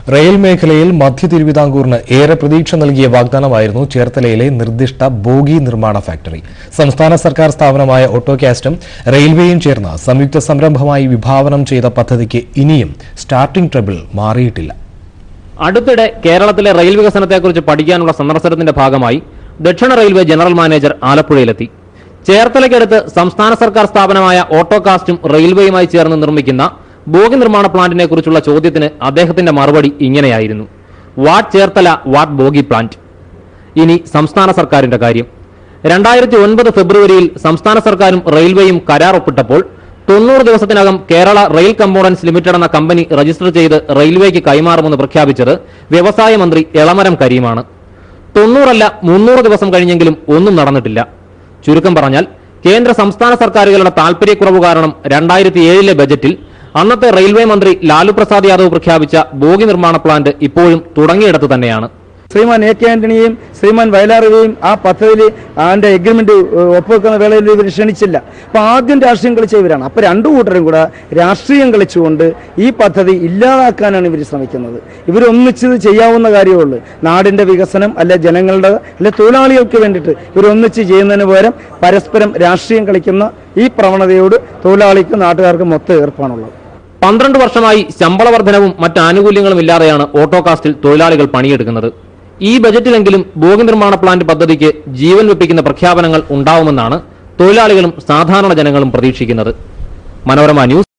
rail മേഖലയിൽ മധ്യ തിരുവിതാംകൂറിന് ഏറെ പ്രതീക്ഷ നൽകിയ വാഗ്ദാനമായിരുന്നു ചേർത്തലയിലെ നിർദ്ദിഷ്ട ബോഗി നിർമ്മാണ ഫാക്ടറി സംസ്ഥാന സർക്കാർ സ്ഥാപനമായ ഓട്ടോകാസ്റ്റും റെയിൽവേയും ചേർന്ന് സംയുക്ത സംരംഭമായി വിഭാവനം ചെയ്ത പദ്ധതിക്ക് ഇനിയും സ്റ്റാർട്ടിംഗ് ട്രബിൾ മാറിയിട്ടില്ല അടുത്തിടെ കേരളത്തിലെ റെയിൽ വികസനത്തെക്കുറിച്ച് പഠിക്കാനുള്ള സന്ദർശനത്തിന്റെ ഭാഗമായി ദക്ഷിണ റെയിൽവേ ജനറൽ മാനേജർ ആലപ്പുഴയിലെത്തി ചേർത്തലയ്ക്കടുത്ത് സംസ്ഥാന സർക്കാർ സ്ഥാപനമായ ഓട്ടോകാസ്റ്റും റെയിൽവേയുമായി ചേർന്ന് നിർമ്മിക്കുന്ന ബോഗി നിർമ്മാണ പ്ലാന്റിനെ കുറിച്ചുള്ള ചോദ്യത്തിന് അദ്ദേഹത്തിന്റെ മറുപടി ഇങ്ങനെയായിരുന്നു what Cherthala what bogie plant ഇനി സംസ്ഥാന സർക്കാരിന്റെ കാര്യം രണ്ടായിരത്തി ഒൻപത് ഫെബ്രുവരിയിൽ സംസ്ഥാന സർക്കാരും റെയിൽവേയും കരാർ ഒപ്പിട്ടപ്പോൾ തൊണ്ണൂറ് ദിവസത്തിനകം കേരള റെയിൽ കമ്പോണൻസ് ലിമിറ്റഡ് എന്ന കമ്പനി രജിസ്റ്റർ ചെയ്ത് റെയിൽവേക്ക് കൈമാറുമെന്ന് പ്രഖ്യാപിച്ചത് വ്യവസായ മന്ത്രി എളമരം കരീമാണ് തൊണ്ണൂറല്ല മുന്നൂറ് ദിവസം കഴിഞ്ഞെങ്കിലും ഒന്നും നടന്നിട്ടില്ല ചുരുക്കം പറഞ്ഞാൽ കേന്ദ്ര സംസ്ഥാന സർക്കാരുകളുടെ താൽപര്യക്കുറവ് കാരണം രണ്ടായിരത്തി ഏഴിലെ ബജറ്റിൽ അന്നത്തെ റെയിൽവേ മന്ത്രി ലാലു പ്രസാദ് യാദവ് പ്രഖ്യാപിച്ച ബോഗി നിർമ്മാണ പ്ലാന്റ് ഇപ്പോഴും തുടങ്ങിയിടത്ത് തന്നെയാണ് ശ്രീമാൻ എ കെ ആന്റണിയെയും ശ്രീമാൻ വയലാറുകയും ആ പദ്ധതിയിൽ അതിന്റെ എഗ്രിമെന്റ് ഒപ്പുവെക്കുന്ന വേളയിൽ ഇവർ ക്ഷണിച്ചില്ല അപ്പൊ ആദ്യം രാഷ്ട്രീയം കളിച്ച ഇവരാണ് അപ്പൊ രണ്ടു കൂട്ടരും കൂടെ രാഷ്ട്രീയം കളിച്ചുകൊണ്ട് ഈ പദ്ധതി ഇല്ലാതാക്കാനാണ് ഇവർ ശ്രമിക്കുന്നത് ഇവരൊന്നിച്ചത് ചെയ്യാവുന്ന കാര്യമുള്ളൂ നാടിന്റെ വികസനം അല്ലെ ജനങ്ങളുടെ അല്ലെ തൊഴിലാളികൾക്ക് വേണ്ടിയിട്ട് ഇവരൊന്നിച്ച് ചെയ്യുന്നതിന് പകരം പരസ്പരം രാഷ്ട്രീയം കളിക്കുന്ന ഈ പ്രവണതയോട് തൊഴിലാളിക്കും നാട്ടുകാർക്കും മൊത്തം ഏർപ്പാണുള്ളത് പന്ത്രണ്ട് വർഷമായി ശമ്പള വർധനവും മറ്റ് ആനുകൂല്യങ്ങളും ഇല്ലാതെയാണ് ഓട്ടോകാസ്റ്റിൽ തൊഴിലാളികൾ പണിയെടുക്കുന്നത് ഈ ബജറ്റിലെങ്കിലും ബോഗി നിർമ്മാണ പ്ലാന്റ് പദ്ധതിക്ക് ജീവൻ വെപ്പിക്കുന്ന പ്രഖ്യാപനങ്ങൾ ഉണ്ടാവുമെന്നാണ് തൊഴിലാളികളും സാധാരണ ജനങ്ങളും പ്രതീക്ഷിക്കുന്നത് മനോരമ ന്യൂസ്